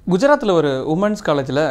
குஜராத்தில் ஒரு உமன்ஸ் காலேஜில்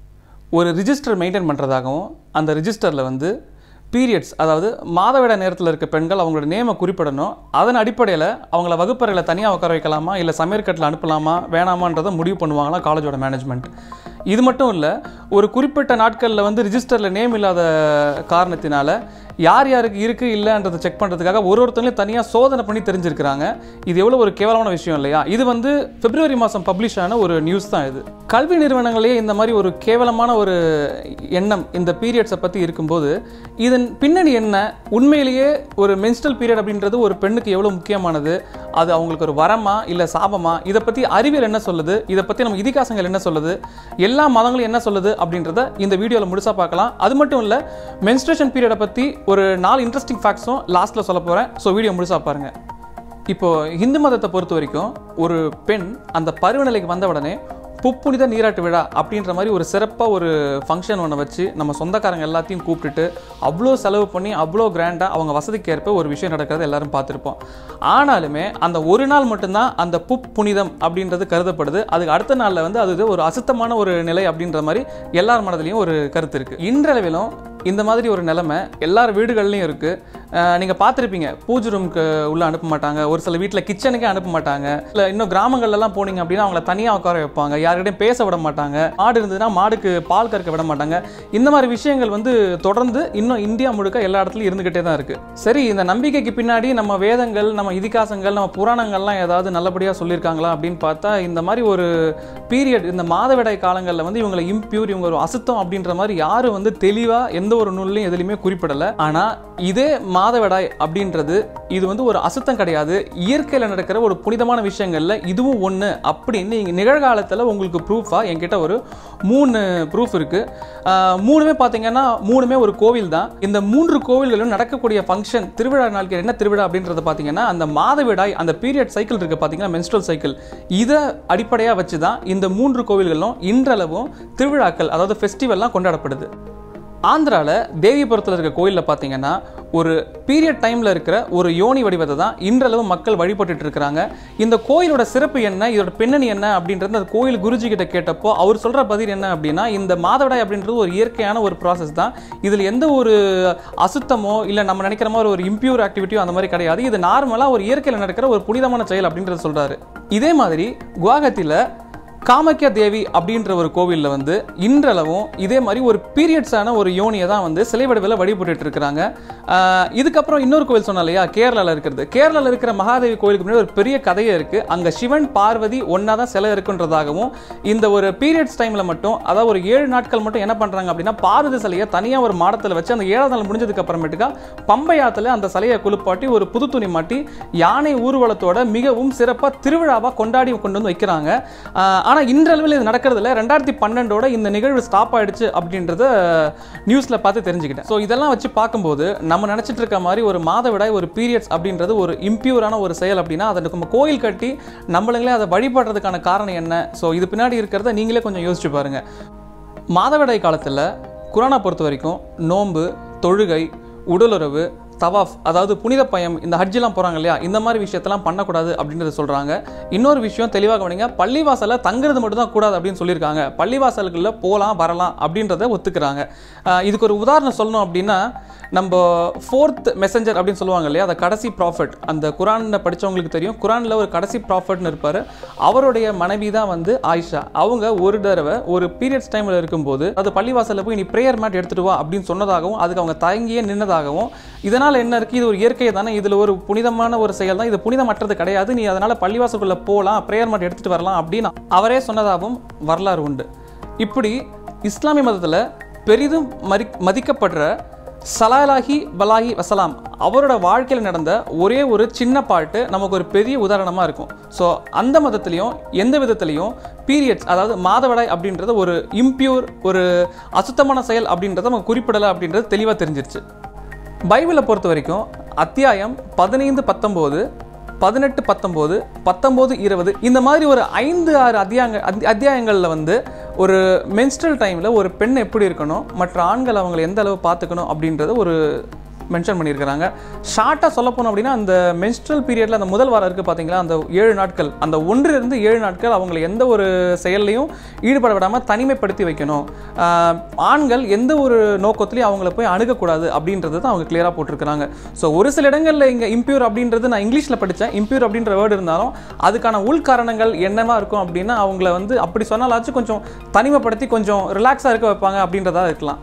ஒரு ரிஜிஸ்டர் மெயின்டைன் பண்ணுறதாகவும் அந்த ரிஜிஸ்டரில் வந்து பீரியட்ஸ் அதாவது மாதவிட நேரத்தில் இருக்க பெண்கள் அவங்களோட நேமை குறிப்பிடணும் அதன் அடிப்படையில் அவங்கள வகுப்பறையில் தனியாக உட்கார வைக்கலாமா இல்லை சமையற்கட்டில் அனுப்பலாமா வேணாமான்றதை முடிவு பண்ணுவாங்களாம் காலேஜோட மேனேஜ்மெண்ட் இது மட்டும் இல்லை ஒரு குறிப்பிட்ட நாட்களில் வந்து ரிஜிஸ்டரில் நேம் இல்லாத காரணத்தினால யார் யாருக்கு இருக்குது இல்லைன்றதை செக் பண்ணுறதுக்காக ஒரு ஒருத்தங்களையும் தனியாக சோதனை பண்ணி தெரிஞ்சிருக்கிறாங்க இது எவ்வளோ ஒரு கேவலமான விஷயம் இல்லையா இது வந்து பிப்ரவரி மாதம் பப்ளிஷ் ஆன ஒரு நியூஸ் தான் இது கல்வி நிறுவனங்களே இந்த மாதிரி ஒரு கேவலமான ஒரு எண்ணம் இந்த பீரியட்ஸை பற்றி இருக்கும்போது இதன் பின்னணி என்ன உண்மையிலேயே ஒரு மென்ஸ்ட்ரல் பீரியட் அப்படின்றது ஒரு பெண்ணுக்கு எவ்வளோ முக்கியமானது அது அவங்களுக்கு ஒரு வரமா இல்லை சாபமா இதை பற்றி அறிவியல் என்ன சொல்லுது இதை பற்றி நம்ம இதிகாசங்கள் என்ன சொல்லுது எல்லா மதங்களும் என்ன சொல்லுது அப்படின்றத இந்த வீடியோவில் முழுசாக பார்க்கலாம் அது மட்டும் இல்லை மென்ஸ்ட்ரேஷன் பீரியடை பற்றி ஒரு நாலு இன்ட்ரெஸ்டிங் ஃபேக்ட்ஸும் லாஸ்ட்டில் சொல்ல போகிறேன் ஸோ வீடியோ முழுசாக பாருங்கள் இப்போ இந்து மதத்தை பொறுத்த வரைக்கும் ஒரு பெண் அந்த பருவநிலைக்கு வந்த உடனே புப்புனித நீராட்டு விழா அப்படின்ற மாதிரி ஒரு சிறப்பாக ஒரு ஃபங்க்ஷன் ஒன்று வச்சு நம்ம சொந்தக்காரங்க எல்லாத்தையும் கூப்பிட்டுட்டு அவ்வளோ செலவு பண்ணி அவ்வளோ கிராண்டாக அவங்க வசதிக்கு ஏற்ப ஒரு விஷயம் நடக்கிறத எல்லாரும் பார்த்துருப்போம் ஆனாலுமே அந்த ஒரு நாள் மட்டும்தான் அந்த புப் புனிதம் அப்படின்றது கருதப்படுது அதுக்கு அடுத்த நாளில் வந்து அது ஒரு அசுத்தமான ஒரு நிலை அப்படின்ற மாதிரி எல்லார் மனதிலையும் ஒரு கருத்து இருக்குது இன்றளவிலும் இந்த மாதிரி ஒரு நிலைமை எல்லார் வீடுகள்லையும் இருக்குது நீங்கள் பார்த்துருப்பீங்க பூஜை ரூமுக்கு உள்ளே அனுப்ப மாட்டாங்க ஒரு சில வீட்டில் கிச்சனுக்கே அனுப்ப மாட்டாங்க இல்லை இன்னும் கிராமங்கள்லாம் போனீங்க அப்படின்னா அவங்கள தனியாக உட்கார வைப்பாங்க யார்கிட்டையும் பேச விட மாட்டாங்க மாடு இருந்ததுன்னா மாடுக்கு பால் கறக்க விட மாட்டாங்க இந்த மாதிரி விஷயங்கள் வந்து தொடர்ந்து இன்னும் இந்தியா முழுக்க எல்லா இடத்துலையும் இருந்துக்கிட்டே தான் இருக்குது சரி இந்த நம்பிக்கைக்கு பின்னாடி நம்ம வேதங்கள் நம்ம இதிகாசங்கள் நம்ம புராணங்கள்லாம் ஏதாவது நல்லபடியாக சொல்லியிருக்காங்களா அப்படின்னு பார்த்தா இந்த மாதிரி ஒரு பீரியட் இந்த மாதவிடாய் காலங்களில் வந்து இவங்களை இம்பியூர் இவங்க ஒரு அசுத்தம் அப்படின்ற மாதிரி யாரும் வந்து தெளிவாக எந்த ஒரு நூல்லையும் எதுலையுமே குறிப்பிடலை ஆனால் இதே மாதவிடாய் அப்படின்றது இது வந்து ஒரு அசுத்தம் கிடையாது இயற்கையில் நடக்கிற ஒரு புனிதமான விஷயங்கள்ல இதுவும் ஒன்று அப்படின்னு இங்கே நிகழ்காலத்தில் உங்களுக்கு ப்ரூஃபாக என்கிட்ட ஒரு மூணு ப்ரூஃப் இருக்குது மூணுமே பார்த்தீங்கன்னா மூணுமே ஒரு கோவில் தான் இந்த மூன்று கோவில்களிலும் நடக்கக்கூடிய ஃபங்க்ஷன் திருவிழா நாட்கள் என்ன திருவிழா அப்படின்றத பார்த்தீங்கன்னா அந்த மாதவிடாய் அந்த பீரியட் சைக்கிள் இருக்குது பார்த்தீங்கன்னா மென்ஸ்ட்ரல் சைக்கிள் இதை அடிப்படையாக வச்சு தான் இந்த மூன்று கோவில்களும் இன்றளவும் திருவிழாக்கள் அதாவது ஃபெஸ்டிவல்லாம் கொண்டாடப்படுது ஆந்திராவில் தேவிபுரத்தில் இருக்க கோயிலில் பார்த்தீங்கன்னா ஒரு பீரியட் டைமில் இருக்கிற ஒரு யோனி வடிவத்தை தான் இன்றளவு மக்கள் வழிபட்டுட்டு இருக்கிறாங்க இந்த கோயிலோட சிறப்பு என்ன இதோட பின்னணி என்ன அப்படின்றது அந்த கோயில் குருஜி கிட்ட கேட்டப்போ அவர் சொல்கிற பதில் என்ன அப்படின்னா இந்த மாதவிடாய் அப்படின்றது ஒரு இயற்கையான ஒரு ப்ராசஸ் தான் இதில் எந்த ஒரு அசுத்தமோ இல்லை நம்ம நினைக்கிற மாதிரி ஒரு இம்பியூர் ஆக்டிவிட்டியோ அந்த மாதிரி கிடையாது இது நார்மலாக ஒரு இயற்கையில் நடக்கிற ஒரு புனிதமான செயல் அப்படின்றத சொல்கிறாரு இதே மாதிரி குவாகத்தில் காமக்கியா தேவி அப்படின்ற ஒரு கோவிலில் வந்து இன்றளவும் இதே மாதிரி ஒரு பீரியட்ஸான ஒரு யோனியை தான் வந்து சிலை வடிவில் வழிபட்டுட்டு இருக்கிறாங்க ஆஹ் இதுக்கப்புறம் இன்னொரு கோவில் சொன்னா இல்லையா கேரளாவில் இருக்கிறது கேரளாவில் இருக்கிற மகாதேவி கோயிலுக்கு முன்னாடி ஒரு பெரிய கதையே இருக்குது அங்கே சிவன் பார்வதி ஒன்றா தான் சிலை இருக்குன்றதாகவும் இந்த ஒரு பீரியட்ஸ் டைமில் மட்டும் அதாவது ஒரு ஏழு நாட்கள் மட்டும் என்ன பண்ணுறாங்க அப்படின்னா பார்வதி சிலையை தனியாக ஒரு மாடத்தில் வச்சு அந்த ஏழாவது நாள் முடிஞ்சதுக்கு அப்புறமேட்டுக்கா பம்பை ஆத்துல அந்த சிலையை குளிப்பாட்டி ஒரு புது துணி மாட்டி யானை ஊர்வலத்தோட மிகவும் சிறப்பாக திருவிழாவாக கொண்டாடி கொண்டு வந்து வைக்கிறாங்க ஆஹ் ஆனால் இன்றளவில் இது நடக்கிறதுல ரெண்டாயிரத்தி பன்னெண்டோட இந்த நிகழ்வு ஸ்டாப் ஆயிடுச்சு அப்படின்றத நியூஸில் பார்த்து தெரிஞ்சுக்கிட்டேன் ஸோ இதெல்லாம் வச்சு பார்க்கும்போது நம்ம நினச்சிட்டு இருக்க மாதிரி ஒரு மாதவிடாய் ஒரு பீரியட்ஸ் அப்படின்றது ஒரு இம்பியூரான ஒரு செயல் அப்படின்னா அதை நம்ம கோயில் கட்டி நம்மளுங்களே அதை வழிபடுறதுக்கான காரணம் என்ன ஸோ இது பின்னாடி இருக்கிறத நீங்களே கொஞ்சம் யோசிச்சு பாருங்க மாதவிடாய் காலத்தில் குரானை பொறுத்த வரைக்கும் நோன்பு தொழுகை உடலுறவு தவாஃப் அதாவது புனித பயம் இந்த ஹஜ்ஜெலாம் போகிறாங்க இல்லையா இந்த மாதிரி விஷயத்தெல்லாம் பண்ணக்கூடாது அப்படின்றத சொல்கிறாங்க இன்னொரு விஷயம் தெளிவாக கவனிங்க பள்ளிவாசலில் தங்குறது மட்டும் தான் கூடாது அப்படின்னு சொல்லியிருக்காங்க பள்ளிவாசல்களில் போகலாம் வரலாம் அப்படின்றத ஒத்துக்கிறாங்க ஆஹ் இதுக்கு ஒரு உதாரணம் சொல்லணும் அப்படின்னா நம்ம ஃபோர்த் மெசஞ்சர் அப்படின்னு சொல்லுவாங்க இல்லையா அந்த கடைசி ப்ராஃபட் அந்த குரானில் படித்தவங்களுக்கு தெரியும் குரானில் ஒரு கடைசி ப்ராஃபட்னு இருப்பார் அவருடைய மனைவி தான் வந்து ஆயிஷா அவங்க ஒரு தடவை ஒரு பீரியட்ஸ் டைமில் இருக்கும்போது அது பள்ளிவாசலில் போய் நீ ப்ரேயர் மேட் எடுத்துட்டு வா அப்படின்னு சொன்னதாகவும் அதுக்கு அவங்க தயங்கியே நின்னதாகவும் இதனால் என்ன இருக்குது இது ஒரு இயற்கை தானே இதில் ஒரு புனிதமான ஒரு செயல் தான் இது புனிதமற்றது கிடையாது நீ அதனால் பள்ளிவாசலுக்குள்ளே போகலாம் ப்ரேயர் மேட் எடுத்துகிட்டு வரலாம் அப்படின்னு அவரே சொன்னதாகவும் வரலாறு உண்டு இப்படி இஸ்லாமிய மதத்தில் பெரிதும் மதி மதிக்கப்படுற சலாலாஹி பலாஹி வசலாம் அவரோட வாழ்க்கையில் நடந்த ஒரே ஒரு சின்ன பாட்டு நமக்கு ஒரு பெரிய உதாரணமாக இருக்கும் ஸோ அந்த மதத்துலேயும் எந்த விதத்துலேயும் பீரியட்ஸ் அதாவது மாதவிடாய் அப்படின்றது ஒரு இம்பியூர் ஒரு அசுத்தமான செயல் அப்படின்றத நம்ம குறிப்பிடலை அப்படின்றது தெளிவாக தெரிஞ்சிருச்சு பைபிளை பொறுத்த வரைக்கும் அத்தியாயம் பதினைந்து பத்தொம்போது பதினெட்டு பத்தொம்போது பத்தொம்போது இருபது இந்த மாதிரி ஒரு ஐந்து ஆறு அத்தியாயங்க அத்தி- அத்தியாயங்களில் வந்து ஒரு மென்ஸ்ட்ரல் டைமில் ஒரு பெண் எப்படி இருக்கணும் மற்ற ஆண்கள் அவங்களை எந்த அளவு பார்த்துக்கணும் அப்படின்றத ஒரு மென்ஷன் பண்ணியிருக்கிறாங்க ஷார்ட்டாக சொல்ல போனோம் அப்படின்னா அந்த மென்ஸ்ட்ரல் பீரியடில் அந்த முதல் வாரம் இருக்குது பார்த்தீங்களா அந்த ஏழு நாட்கள் அந்த ஒன்றிலிருந்து ஏழு நாட்கள் அவங்களை எந்த ஒரு செயல்லையும் ஈடுபட விடாமல் தனிமைப்படுத்தி வைக்கணும் ஆஹ் ஆண்கள் எந்த ஒரு நோக்கத்துலையும் அவங்கள போய் அணுகக்கூடாது அப்படின்றது தான் அவங்க கிளியராக போட்டிருக்கிறாங்க ஸோ ஒரு சில இடங்களில் இங்கே இம்பியூர் அப்படின்றது நான் இங்கிலீஷில் படித்தேன் இம்பியூர் அப்படின்ற வேர்டு இருந்தாலும் அதுக்கான உள்காரணங்கள் என்னவா இருக்கும் அப்படின்னா அவங்கள வந்து அப்படி சொன்னாலாச்சும் கொஞ்சம் தனிமைப்படுத்தி கொஞ்சம் ரிலாக்ஸாக இருக்க வைப்பாங்க அப்படின்றதா இருக்கலாம்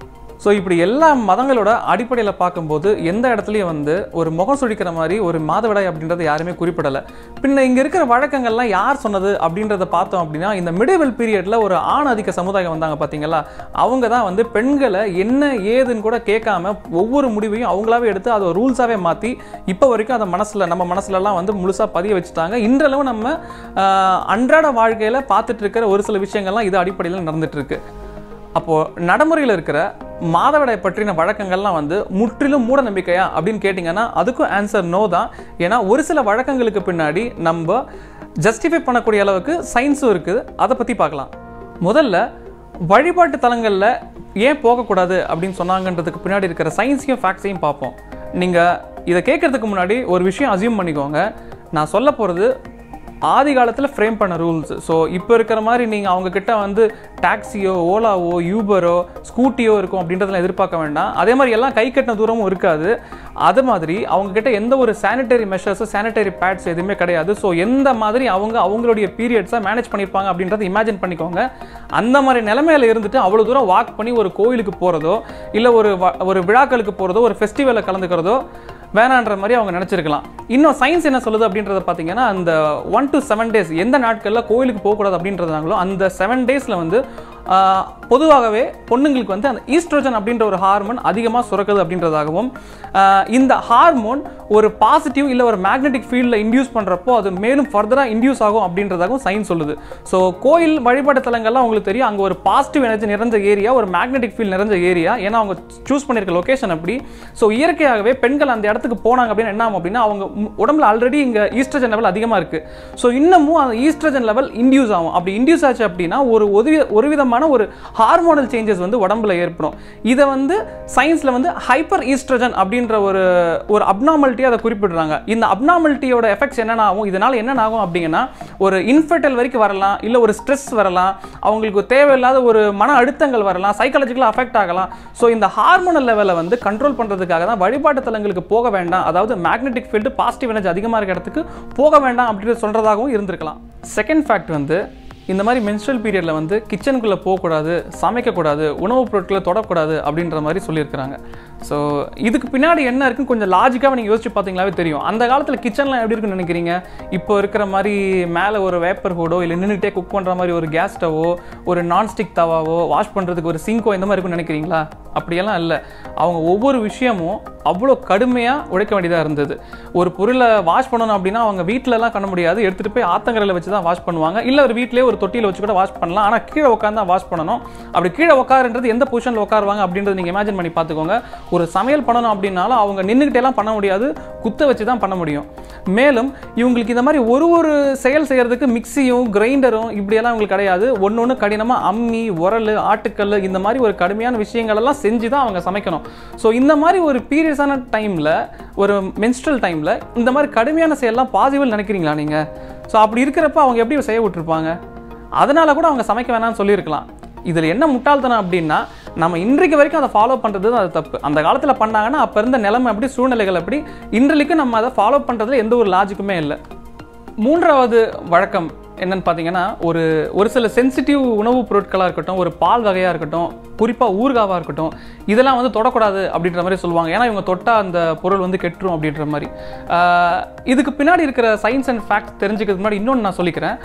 ஸோ இப்படி எல்லா மதங்களோட அடிப்படையில் பார்க்கும்போது எந்த இடத்துலையும் வந்து ஒரு முகம் சுழிக்கிற மாதிரி ஒரு மாதவிடாய் அப்படின்றத யாருமே குறிப்பிடலை பின்ன இங்கே இருக்கிற வழக்கங்கள்லாம் யார் சொன்னது அப்படின்றத பார்த்தோம் அப்படின்னா இந்த மிடிவல் பீரியடில் ஒரு ஆண் அதிக சமுதாயம் வந்தாங்க பார்த்தீங்களா அவங்க தான் வந்து பெண்களை என்ன ஏதுன்னு கூட கேட்காம ஒவ்வொரு முடிவையும் அவங்களாவே எடுத்து அதை ரூல்ஸாகவே மாற்றி இப்போ வரைக்கும் அதை மனசில் நம்ம மனசுலலாம் வந்து முழுசாக பதிய வச்சுட்டாங்க இன்றளவு நம்ம ஆஹ், அன்றாட வாழ்க்கையில் பார்த்துட்டு இருக்கிற ஒரு சில விஷயங்கள்லாம் இது அடிப்படையில் நடந்துட்டு இருக்கு அப்போது நடைமுறையில் இருக்கிற மாதவிடாய் பற்றின வழக்கங்கள்லாம் வந்து முற்றிலும் மூட நம்பிக்கையா அப்படின்னு கேட்டிங்கன்னா அதுக்கும் ஆன்சர் நோ தான் ஏன்னா ஒரு சில வழக்கங்களுக்கு பின்னாடி நம்ம ஜஸ்டிஃபை பண்ணக்கூடிய அளவுக்கு சயின்ஸும் இருக்குது அதை பற்றி பார்க்கலாம் முதல்ல வழிபாட்டு தலங்களில் ஏன் போகக்கூடாது அப்படின்னு சொன்னாங்கன்றதுக்கு பின்னாடி இருக்கிற சயின்ஸையும் ஃபேக்ட்ஸையும் பார்ப்போம் நீங்கள் இதை கேட்கறதுக்கு முன்னாடி ஒரு விஷயம் அசியூம் பண்ணிக்கோங்க நான் சொல்ல போகிறது ஆதி காலத்தில் ஃப்ரேம் பண்ண ரூல்ஸ் ஸோ இப்போ இருக்கிற மாதிரி நீங்கள் அவங்க கிட்ட வந்து டாக்ஸியோ ஓலாவோ யூபரோ ஸ்கூட்டியோ இருக்கும் அப்படின்றதெல்லாம் எதிர்பார்க்க வேண்டாம் அதே மாதிரி எல்லாம் கை கட்டின தூரமும் இருக்காது அது மாதிரி அவங்க கிட்ட எந்த ஒரு சானிட்டரி மெஷர்ஸ் சானிட்டரி பேட்ஸ் எதுவுமே கிடையாது ஸோ எந்த மாதிரி அவங்க அவங்களுடைய பீரியட்ஸை மேனேஜ் பண்ணியிருப்பாங்க அப்படின்றத இமேஜின் பண்ணிக்கோங்க அந்த மாதிரி நிலைமையில இருந்துட்டு அவ்வளோ தூரம் வாக் பண்ணி ஒரு கோயிலுக்கு போகிறதோ இல்லை ஒரு வ- ஒரு விழாக்களுக்கு போகிறதோ ஒரு ஃபெஸ்டிவலில் கலந்துக்கிறதோ வேணான்ற மாதிரி அவங்க நினச்சிருக்கலாம் இன்னும் சயின்ஸ் என்ன சொல்லுது அப்படின்றத பார்த்தீங்கன்னா அந்த ஒன் டு செவன் டேஸ் எந்த நாட்களில் கோயிலுக்கு போகக்கூடாது அப்படின்றதாங்களோ அந்த செவன் டேஸில் வந்து ஆஹ், பொதுவாகவே பொண்ணுங்களுக்கு வந்து அந்த ஈஸ்ட்ரோஜன் அப்படின்ற ஒரு ஹார்மோன் அதிகமாக சுரக்குது அப்படின்றதாகவும் ஆஹ், இந்த ஹார்மோன் ஒரு பாசிட்டிவ் இல்லை ஒரு மேக்னெட்டிக் ஃபீல்டில் இன்டியூஸ் பண்ணுறப்போ அது மேலும் ஃபர்தராக இன்டியூஸ் ஆகும் அப்படின்றதாகவும் சயின்ஸ் சொல்லுது ஸோ கோயில் வழிபாட்டு தலங்கள்லாம் உங்களுக்கு தெரியும் அங்கே ஒரு பாசிட்டிவ் எனர்ஜி நிறைஞ்ச ஏரியா ஒரு மேக்னெட்டிக் ஃபீல்ட் நிறைஞ்ச ஏரியா ஏன்னா அவங்க சூஸ் பண்ணியிருக்க லொகேஷன் அப்படி ஸோ இயற்கையாகவே பெண்கள் அந்த இடத்துக்கு போனாங்க அப்படின்னு என்ன ஆகும் அப்படின்னா அவங்க மு- உடம்புல ஆல்ரெடி இங்கே ஈஸ்ட்ரஜன் லெவல் அதிகமாக இருக்குது ஸோ இன்னமும் அந்த ஈஸ்ட்ரஜன் லெவல் இன்டியூஸ் ஆகும் அப்படி இன்டியூஸ் ஆச்சு அப்படின்னா ஒரு ஒரு வித- ஒரு விதமான ஒரு ஹார்மோனல் சேஞ்சஸ் வந்து உடம்புல ஏற்படும் இதை வந்து சயின்ஸில் வந்து ஹைப்பர் ஈஸ்ட்ரஜன் அப்படின்ற ஒரு ஒரு அப்னாமலிட்டி அதை குறிப்பிடுறாங்க இந்த அப்னாமலிட்டியோட எஃபெக்ட்ஸ் என்னென்ன ஆகும் இதனால் என்னென்ன ஆகும் அப்படிங்கன்னா ஒரு இன்ஃபர்டைல் வரைக்கும் வரலாம் இல்லை ஒரு ஸ்ட்ரெஸ் வரலாம் அவங்களுக்கு தேவையில்லாத ஒரு மன அழுத்தங்கள் வரலாம் சைக்காலஜிக்கலாக அஃபெக்ட் ஆகலாம் ஸோ இந்த ஹார்மோனல் லெவலை வந்து கண்ட்ரோல் பண்ணுறதுக்காக தான் வழிபாட்டு தலங்களுக்கு போக வேண்டாம் அதாவது மேக்னெட்டிக் ஃபீல்டு பாசிட்டிவ் எனர்ஜி அதிகமாக இருக்க இடத்துக்கு போக வேண்டாம் அப்படின்னு சொல்கிறதாகவும் இருந்திருக்கலாம் செகண்ட் ஃபேக்ட் வந்து இந்த மாதிரி மென்ஸ்ட்ரல் பீரியடில் வந்து கிச்சனுக்குள்ளே போகக்கூடாது சமைக்கக்கூடாது உணவுப் பொருட்களை தொடக்கூடாது அப்படின்ற மாதிரி சொல்லியிருக்கிறாங்க ஸோ இதுக்கு பின்னாடி என்ன இருக்குன்னு கொஞ்சம் லாஜிக்காக நீங்கள் யோசிச்சு பார்த்தீங்களாவே தெரியும் அந்த காலத்தில் கிச்சன்லாம் எப்படி இருக்குன்னு நினைக்கிறீங்க இப்போ இருக்கிற மாதிரி மேலே ஒரு வேப்பர் ஹூடோ இல்லை நின்றுட்டே குக் பண்ணுற மாதிரி ஒரு கேஸ் ஸ்டவோ ஒரு நான்ஸ்டிக் தவாவோ வாஷ் பண்ணுறதுக்கு ஒரு சிங்கோ இந்த மாதிரி இருக்குன்னு நினைக்கிறீங்களா அப்படியெல்லாம் இல்லை அவங்க ஒவ்வொரு விஷயமும் அவ்வளோ கடுமையாக உழைக்க வேண்டியதாக இருந்தது ஒரு பொருளை வாஷ் பண்ணணும் அப்படின்னா அவங்க வீட்டிலலாம் பண்ண முடியாது எடுத்துகிட்டு போய் ஆத்தங்கரையில் வச்சு தான் வாஷ் பண்ணுவாங்க இல்லை ஒரு வீட்டிலே ஒரு தொட்டியில் வச்சு கூட வாஷ் பண்ணலாம் ஆனால் கீழே உட்காந்து தான் வாஷ் பண்ணணும் அப்படி கீழே உட்காருன்றது எந்த பொசிஷனில் உட்காருவாங்க அப்படின்றத நீங்கள் இமேஜின் பண்ணி பார்த்துக்கோங்க ஒரு சமையல் பண்ணணும் அப்படின்னாலும் அவங்க நின்றுக்கிட்டே எல்லாம் பண்ண முடியாது குத்த வச்சு தான் பண்ண முடியும் மேலும் இவங்களுக்கு இந்த மாதிரி ஒரு ஒரு செயல் செய்யறதுக்கு மிக்சியும் கிரைண்டரும் இப்படியெல்லாம் இவங்களுக்கு கிடையாது ஒன்று ஒன்று கடினமாக அம்மி உரல் ஆட்டுக்கல் இந்த மாதிரி ஒரு கடுமையான விஷயங்கள் எல்லாம் செஞ்சு தான் அவங்க சமைக்கணும் ஸோ இந்த மாதிரி ஒரு பீரியஸான டைமில் ஒரு மென்ஸ்ட்ரல் டைமில் இந்த மாதிரி கடுமையான செயல்லாம் பாசிபிள் நினைக்கிறீங்களா நீங்கள் ஸோ அப்படி இருக்கிறப்ப அவங்க எப்படி செய்ய விட்டுருப்பாங்க அதனால கூட அவங்க சமைக்க வேணாம்னு சொல்லியிருக்கலாம் இதில் என்ன முட்டாள்தனம் அப்படின்னா நம்ம இன்றைக்கு வரைக்கும் அதை ஃபாலோ பண்ணுறது தான் அது தப்பு அந்த காலத்தில் பண்ணாங்கன்னா அப்போ இருந்த நிலைமை எப்படி சூழ்நிலைகள் எப்படி இன்றைக்கு நம்ம அதை ஃபாலோ பண்ணுறதுல எந்த ஒரு லாஜிக்குமே இல்லை மூன்றாவது வழக்கம் என்னன்னு பார்த்தீங்கன்னா ஒரு ஒரு சில சென்சிட்டிவ் உணவுப் பொருட்களாக இருக்கட்டும் ஒரு பால் வகையாக இருக்கட்டும் குறிப்பாக ஊறுகாவாக இருக்கட்டும் இதெல்லாம் வந்து தொடக்கூடாது அப்படின்ற மாதிரி சொல்லுவாங்க ஏன்னா இவங்க தொட்டால் அந்த பொருள் வந்து கெட்டுரும் அப்படின்ற மாதிரி ஆஹ் இதுக்கு பின்னாடி இருக்கிற சயின்ஸ் அண்ட் ஃபேக்ட் தெரிஞ்சுக்கிறதுக்கு முன்னாடி இன்னொன்று நான் சொல்லிக்கிறேன்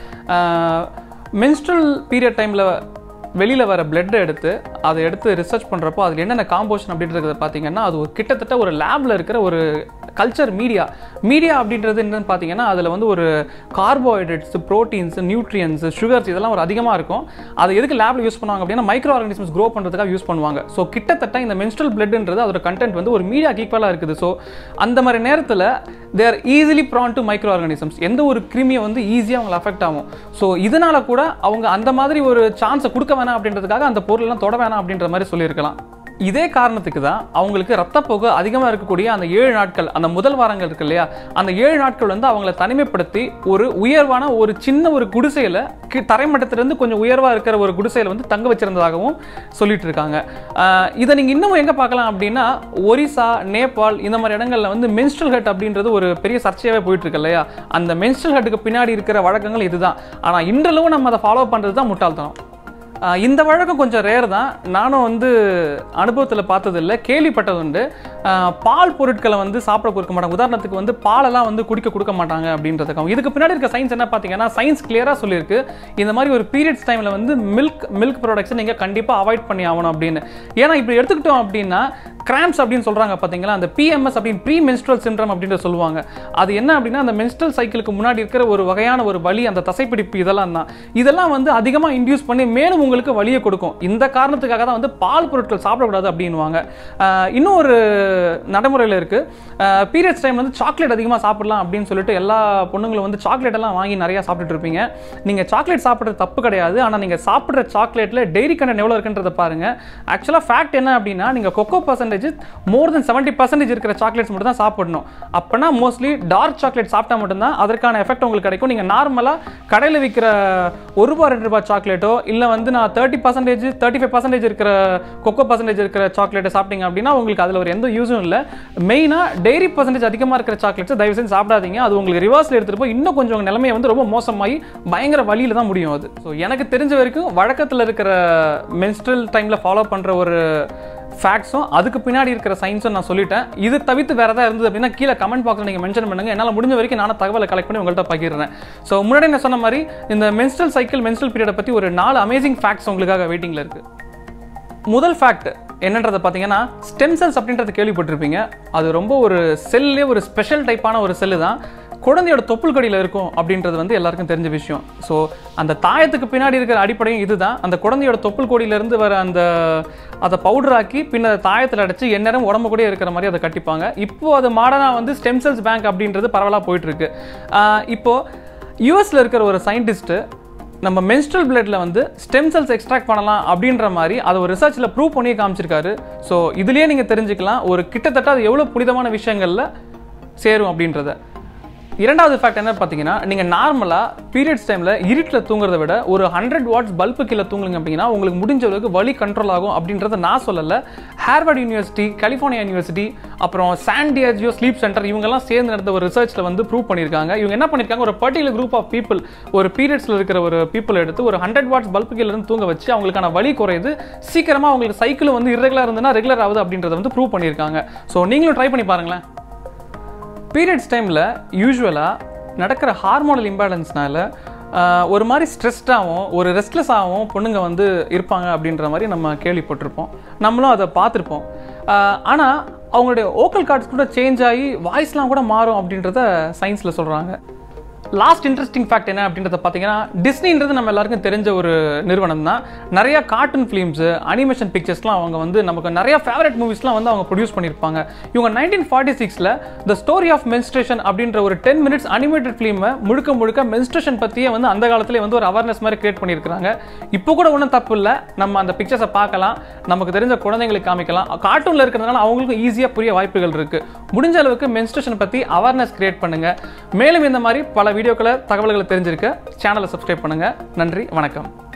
மென்ஸ்ட்ரல் பீரியட் டைமில் வெளியில் வர பிளட்டை எடுத்து அதை எடுத்து ரிசர்ச் பண்ணுறப்போ அதில் என்னென்ன காம்போஷன் அப்படின்றத பார்த்தீங்கன்னா அது ஒரு கிட்டத்தட்ட ஒரு லேபில் இருக்கிற ஒரு கல்ச்சர் மீடியா மீடியா அப்படின்றது என்னன்னு பார்த்தீங்கன்னா அதில் வந்து ஒரு கார்போஹைட்ரேட்ஸ் ப்ரோட்டீன்ஸ் நியூட்ரியன்ஸ் சுகர்ஸ் இதெல்லாம் ஒரு அதிகமாக இருக்கும் அதை எதுக்கு லேபில் யூஸ் பண்ணுவாங்க அப்படின்னா மைக்ரோ ஆர்கானிசம்ஸ் க்ரோ பண்ணுறதுக்காக யூஸ் பண்ணுவாங்க ஸோ கிட்டத்தட்ட இந்த மென்ஸ்ட்ரல் பிளட்ன்றது அதோட கண்டென்ட் வந்து ஒரு மீடியா ஈக்குவலாக இருக்குது ஸோ அந்த மாதிரி நேரத்தில் they're easily prone to micro organisms எந்த ஒரு கிருமியை வந்து ஈஸியாக அவங்களை அஃபெக்ட் ஆகும் ஸோ இதனால கூட அவங்க அந்த மாதிரி ஒரு சான்ஸை கொடுக்க வேணாம் அப்படின்றதுக்காக அந்த பொருளெல்லாம் தொட வேணாம் அப்படின்ற மாதிரி சொல்லியிருக்கலாம் இதே காரணத்துக்கு தான் அவங்களுக்கு ரத்தப்போக்கு அதிகமாக இருக்கக்கூடிய அந்த ஏழு நாட்கள் அந்த முதல் வாரங்கள் இருக்கு இல்லையா அந்த ஏழு நாட்கள் வந்து அவங்கள தனிமைப்படுத்தி ஒரு உயர்வான ஒரு சின்ன ஒரு குடிசையில் கி- தரைமட்டத்திலிருந்து கொஞ்சம் உயர்வாக இருக்கிற ஒரு குடிசையில் வந்து தங்க வச்சிருந்ததாகவும் சொல்லிட்டு இருக்காங்க ஆஹ் இதை நீங்கள் இன்னமும் எங்கே பார்க்கலாம் அப்படின்னா ஒரிசா நேபாள் இந்த மாதிரி இடங்கள்ல வந்து மென்ஸ்ட்ரல் ஹெட் அப்படின்றது ஒரு பெரிய சர்ச்சையாகவே போயிட்டு இருக்கு இல்லையா அந்த மென்ஸ்ட்ரல் ஹெட்டுக்கு பின்னாடி இருக்கிற வழக்கங்கள் இதுதான் ஆனால் இன்றளவும் நம்ம அதை ஃபாலோ பண்ணுறது தான் முட்டாள்தனம் ஆஹ் இந்த வழக்கம் கொஞ்சம் ரேர் தான் நானும் வந்து அனுபவத்தில் பார்த்ததில்ல கேள்விப்பட்டது உண்டு ஆஹ் பால் பொருட்களை வந்து சாப்பிட கொடுக்க மாட்டாங்க உதாரணத்துக்கு வந்து பாலெல்லாம் வந்து குடிக்க கொடுக்க மாட்டாங்க அப்படின்றதுக்காக இதுக்கு பின்னாடி இருக்க சயின்ஸ் என்ன பார்த்தீங்கன்னா சயின்ஸ் கிளியராக சொல்லியிருக்கு இந்த மாதிரி ஒரு பீரியட்ஸ் டைமில் வந்து மில்க் மில்க் ப்ராடக்ட்ஸை நீங்கள் கண்டிப்பாக அவாய்ட் பண்ணி ஆகணும் அப்படின்னு ஏன்னா இப்படி எடுத்துக்கிட்டோம் அப்படின்னா கிராம்ஸ் அப்படின்னு சொல்கிறாங்க பார்த்தீங்களா அந்த பிஎம்எஸ் அப்படின்னு ப்ரீ மென்ஸ்ட்ரல் சிண்ட்ரம் அப்படின்ற சொல்லுவாங்க அது என்ன அப்படின்னா அந்த மென்ஸ்ட்ரல் சைக்கிளுக்கு முன்னாடி இருக்கிற ஒரு வகையான ஒரு வலி அந்த தசைப்பிடிப்பு இதெல்லாம் தான் இதெல்லாம் வந்து அதிகமாக இன்டியூஸ் பண்ணி மேலும் உங்களுக்கு வலியை கொடுக்கும் இந்த காரணத்துக்காக தான் வந்து பால் பொருட்கள் சாப்பிடக்கூடாது அப்படின்வாங்க ஆஹ் இன்னும் ஒரு நடைமுறையில் இருக்குது பீரியட்ஸ் டைம் வந்து சாக்லேட் அதிகமாக சாப்பிடலாம் அப்படின்னு சொல்லிட்டு எல்லா பொண்ணுங்களும் வந்து சாக்லேட் எல்லாம் வாங்கி நிறையா சாப்பிட்டுட்டு இருப்பீங்க நீங்கள் சாக்லேட் சாப்பிட்றது தப்பு கிடையாது ஆனால் நீங்கள் சாப்பிட்ற சாக்லேட்டில் டெய்ரி கண்டென்ட் எவ்வளோ இருக்குன்றத பாருங்க ஆக்சுவலாக ஃபேக்ட் என்ன அப்படின்னா நீங்கள் cocoa percentage more than seventy percentage இருக்கிற சாக்லேட்ஸ் மட்டும் தான் சாப்பிடணும் அப்போனா மோஸ்ட்லி டார்க் சாக்லேட் சாப்பிட்டா மட்டும்தான் அதற்கான எஃபெக்ட் உங்களுக்கு கிடைக்கும் நீங்கள் நார்மலாக கடையில் விற்கிற ஒரு ரூபா ரெண்டு ரூபாய் சாக்லேட்டோ இல்லை வந்து நான் thirty percentage thirty five percentage இருக்கிற கொக்கோ பர்சன்டேஜ் இருக்கிற சாக்லேட்டை சாப்பிட்டீங்க அப்படின்னா உங்களுக்கு அதில் ஒரு எந்த யூஸும் இல்லை மெயினாக டெய்ரி பர்சன்டேஜ் அதிகமாக இருக்கிற சாக்லேட்ஸ் தயவு செஞ்சு சாப்பிடாதீங்க அது உங்களுக்கு ரிவர்ஸில் எடுத்துகிட்டு போய் இன்னும் கொஞ்சம் உங்க நிலைமையை வந்து ரொம்ப மோசமாகி பயங்கர வழியில் தான் முடியும் அது ஸோ எனக்கு தெரிஞ்ச வரைக்கும் வழக்கத்தில் இருக்கிற மென்ஸ்ட்ரல் டைமில் ஃபாலோ பண்ணுற ஒரு ஃபேக்ட்ஸும் அதுக்கு பின்னாடி இருக்கிற சயின்ஸும் நான் சொல்லிட்டேன் இது தவிர்த்து வேறு ஏதாவது இருந்தது அப்படின்னா கீழே கமெண்ட் பாக்ஸில் நீங்கள் மென்ஷன் பண்ணுங்க என்னால் முடிஞ்ச வரைக்கும் நானும் தகவலை கலெக்ட் பண்ணி உங்கள்கிட்ட பகிர்றேன் ஸோ முன்னாடி நான் சொன்ன மாதிரி இந்த மென்ஸ்ட்ரல் சைக்கிள் மென்ஸ்ட்ரல் பீரியடை பற்றி ஒரு நாலு அமேசிங் ஃபேக்ட்ஸ் உங்களுக்காக வெயிட்டிங்கில் இருக்குது முதல் ஃபேக்ட் என்னன்றதை பார்த்தீங்கன்னா ஸ்டெம் செல்ஸ் அப்படின்றத கேள்விப்பட்டிருப்பீங்க அது ரொம்ப ஒரு செல்லே ஒரு ஸ்பெஷல் டைப்பான ஒரு செல்லு தான் குழந்தையோட தொப்புள் கடியில் இருக்கும் அப்படின்றது வந்து எல்லாருக்கும் தெரிஞ்ச விஷயம் ஸோ அந்த தாயத்துக்கு பின்னாடி இருக்கிற அடிப்படையும் இதுதான் அந்த குழந்தையோட தொப்புள் கொடியிலேருந்து வர அந்த அதை பவுடர் ஆக்கி பின்ன அதை தாயத்தில் அடைச்சு எந்நேரம் உடம்பு கூட இருக்கிற மாதிரி அதை கட்டிப்பாங்க இப்போ அது மாடர்னாக வந்து ஸ்டெம் செல்ஸ் பேங்க் அப்படின்றது பரவலாக போயிட்டு இருக்கு ஆஹ் இப்போ யூஎஸ்ல இருக்கிற ஒரு சயின்டிஸ்ட்டு நம்ம மென்ஸ்ட்ரல் பிளட்ல வந்து ஸ்டெம் செல்ஸ் எக்ஸ்ட்ராக்ட் பண்ணலாம் அப்படின்ற மாதிரி அதை ஒரு ரிசர்ச்சில் ப்ரூவ் பண்ணி காமிச்சிருக்காரு ஸோ இதுலயே நீங்கள் தெரிஞ்சுக்கலாம் ஒரு கிட்டத்தட்ட அது எவ்வளோ புனிதமான விஷயங்களில் சேரும் அப்படின்றத இரண்டாவது ஃபேக்ட் என்ன பார்த்தீங்கன்னா நீங்கள் நார்மலாக பீரியட்ஸ் டைமில் இருட்டில் தூங்குறதை விட ஒரு ஹண்ட்ரட் வாட்ஸ் பல்பு கீழே தூங்குங்க அப்படின்னா உங்களுக்கு முடிஞ்ச அளவுக்கு வலி கண்ட்ரோல் ஆகும் அப்படின்றத நான் சொல்லலை ஹார்வர்ட் யூனிவர்சிட்டி கலிஃபோர்னியா யூனிவர்சிட்டி அப்புறம் சாண்டியாஜியோ ஸ்லீப் சென்டர் இவங்கெல்லாம் சேர்ந்து நடந்த ஒரு ரிசர்ச்சில் வந்து ப்ரூவ் பண்ணியிருக்காங்க இவங்க என்ன பண்ணியிருக்காங்க ஒரு பர்டிகுலர் குரூப் ஆஃப் பீப்புள் ஒரு பீரியட்ஸில் இருக்கிற ஒரு பீப்புள் எடுத்து ஒரு ஹண்ட்ரட் வாட்ஸ் பல்பு கீழே இருந்து தூங்க வச்சு அவங்களுக்கான வலி குறையுது சீக்கிரமாக அவங்களுக்கு சைக்கிள் வந்து irregular இருந்ததுன்னா ரெகுலர் ஆகுது அப்படின்றத வந்து ப்ரூவ் பண்ணியிருக்காங்க ஸோ நீங்களும் ட்ரை பண்ணி பாருங்களேன் பீரியட்ஸ் டைமில் யூஸ்வலாக நடக்கிற ஹார்மோனல் இம்பேலன்ஸ்னால ஒரு மாதிரி ஸ்ட்ரெஸ்டாகவும் ஒரு ரெஸ்ட்லெஸ்ஸாகவும் பொண்ணுங்க வந்து இருப்பாங்க அப்படின்ற மாதிரி நம்ம கேள்விப்பட்டிருப்போம் நம்மளும் அதை பார்த்துருப்போம் ஆனால் அவங்களுடைய ஓக்கல் கார்ட்ஸ் கூட சேஞ்ச் ஆகி வாய்ஸ்லாம் கூட மாறும் அப்படின்றத சயின்ஸில் சொல்கிறாங்க லாஸ்ட் இன்ட்ரெஸ்டிங் ஃபேக்ட் என்ன அப்படின்றத பார்த்தீங்கன்னா டிஸ்னின்றது நம்ம எல்லாருக்கும் தெரிஞ்ச ஒரு நிறுவனம் தான் நிறைய கார்ட்டூன் ஃபிலிம்ஸு அனிமேஷன் பிக்சர்ஸ்லாம் அவங்க வந்து நமக்கு நிறைய ஃபேவரட் மூவிஸ்லாம் வந்து அவங்க ப்ரொடியூஸ் பண்ணியிருப்பாங்க இவங்க நைன்டீன் ஃபார்ட்டி சிக்ஸில் த ஸ்டோரி ஆஃப் மென்ஸ்ட்ரேஷன் அப்படின்ற ஒரு டென் மினிட்ஸ் அனிமேட்டட் ஃபிலிமை முழுக்க முழுக்க மென்ஸ்ட்ரேஷன் பற்றியே வந்து அந்த காலத்திலே வந்து ஒரு அவேர்னஸ் மாதிரி கிரியேட் பண்ணியிருக்காங்க இப்போ கூட ஒன்றும் தப்பு இல்லை நம்ம அந்த பிக்சர்ஸை பார்க்கலாம் நமக்கு தெரிஞ்ச குழந்தைங்களுக்கு காமிக்கலாம் கார்ட்டூனில் இருக்கிறதுனால அவங்களுக்கும் ஈஸியாக புரிய வாய்ப்புகள் இருக்குது முடிஞ்ச அளவுக்கு மென்ஸ்ட்ரேஷன் பற்றி அவேர்னஸ் கிரியேட் பண்ணுங்க மேலும் இந்த மாதிரி பல வீடியோக்களை தகவல்களை தெரிஞ்சிருக்க சேனலை சப்ஸ்கிரைப் பண்ணுங்க நன்றி வணக்கம்